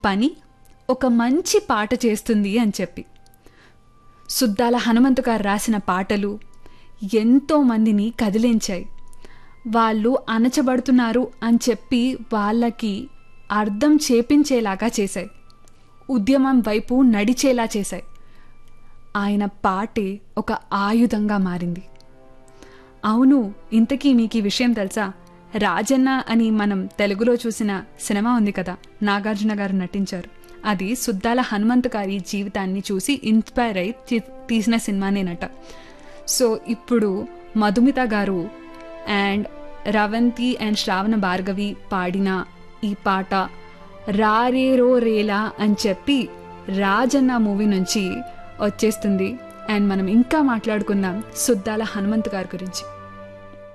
పని ఒక మంచి పాట చేస్తుంది అని చెప్పి సుద్దాల హనుమంతు గారు రాసిన పాటలు ఎంతో మందిని కదిలించాయి వాళ్ళు అణచబడుతున్నారు అని చెప్పి వాళ్ళకి అర్థం చేపించేలాగా చేశాయి ఉద్యమం వైపు నడిచేలా చేశాయి ఆయన పాటే ఒక ఆయుధంగా మారింది అవును ఇంతకీ మీకు ఈ విషయం తెలుసా రాజన్న అని మనం తెలుగులో చూసిన సినిమా ఉంది కదా నాగార్జున గారు నటించారు అది సుద్దాల హనుమంత్ గారి జీవితాన్ని చూసి ఇన్స్పైర్ అయి తీ- తీసిన సినిమానేనట సో ఇప్పుడు మధుమిత గారు అండ్ రవంతి అండ్ శ్రావణ భార్గవి పాడిన ఈ పాట రారేరో రేలా అని చెప్పి రాజన్న మూవీ నుంచి వచ్చేస్తుంది అండ్ మనం ఇంకా మాట్లాడుకుందాం సుద్దాల హనుమంత్ గారి గురించి